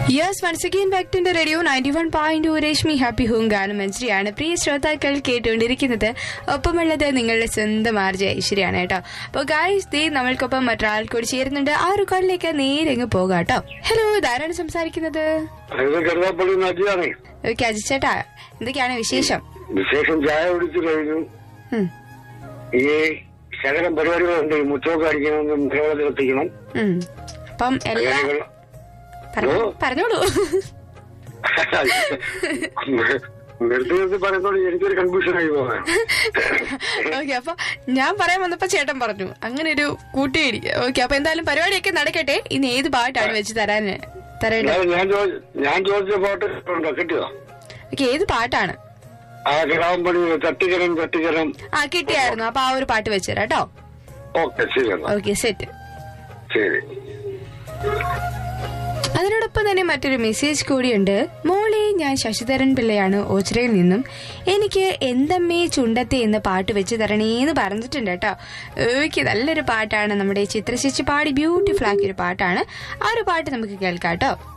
Yes once again back to radio ninety one point Rashmi happy home ഗാനം മഞ്ജരിയാണ് പ്രിയ ശ്രോതാക്കൾ കേട്ടുകൊണ്ടിരിക്കുന്നത് ഒപ്പമുള്ളത് നിങ്ങളുടെ സ്വന്തം ആർജ ഐശ്വര്യാണ് കേട്ടോ അപ്പോൾ ഗായ്സ് ദേ നമ്മൾക്കൊപ്പം മറ്റൊരാൾ കൂടി ചേരുന്നുണ്ട് ആ ഒരു കോളിലേക്ക് നേരെ അങ്ങ് പോകാം കേട്ടോ ഹലോ ഇതാരാണ് സംസാരിക്കുന്നത് ഇത് കരുതാപ്പള്ളി നദിയാണ് ഓക്കെ അജിച്ചേട്ടാ എന്തൊക്കെയാണ് വിശേഷം വിശേഷം ചായ കുടിച്ചു കഴിഞ്ഞു ഉം, ഈ ശകലം പരിപാടികളുണ്ട് ഈ മുറ്റമൊക്കെ അടിക്കണം നിലവളത്തിൽ എത്തിക്കണം ഉം. അപ്പം എല്ലാ പരിപാടികൾ പറഞ്ഞോ- ഓ. പറഞ്ഞോളൂ നിർത്തി നിർത്തി പറയുന്നോട് എനിക്കൊരു കൺഫ്യൂഷൻ ആയി പോകാൻ ഓക്കെ അപ്പൊ ഞാൻ പറയാൻ വന്നപ്പോ ചേട്ടൻ പറഞ്ഞു അങ്ങനെ ഒരു കൂട്ടിയിടി ഓക്കെ അപ്പൊ എന്തായാലും പരിപാടിയൊക്കെ നടക്കട്ടെ ഇനി ഏത് പാട്ടാണ് വെച്ച് തരാൻ തരേണ്ടത് ഞാൻ- ഞാൻ ചോദി- ഞാൻ ചോദിച്ച പാട്ട് ഉണ്ടോ കിട്ടിയോ ഓക്കെ ഏത് പാട്ടാണ് ആ കിടാമ്പണി തട്ടിക്കരം തട്ടിക്കരം ആ കിട്ടിയായിരുന്നു അപ്പൊ ആ ഒരു പാട്ട് വെച്ചുതരാം കേട്ടോ ഓക്കെ ശരി എന്നാ ഓക്കെ സെറ്റ് ശരി അതിനോടൊപ്പം തന്നെ മറ്റൊരു മെസ്സേജ് കൂടിയുണ്ട് മോളെ ഞാൻ ശശിധരൻ പിള്ളയാണ് ഓച്ചിറയിൽ നിന്നും എനിക്ക് എന്തമ്മേ ചുണ്ടത്തെ എന്ന പാട്ട് വെച്ച് തരണേന്ന് പറഞ്ഞിട്ടുണ്ട് കേട്ടോ ഓക്കെ നല്ലൊരു പാട്ടാണ് നമ്മുടെ ചിത്രശേഷി പാടി ബ്യൂട്ടിഫുൾ ആക്കിയൊരു പാട്ടാണ് ആ ഒരു പാട്ട് നമുക്ക് കേൾക്കാം കേട്ടോ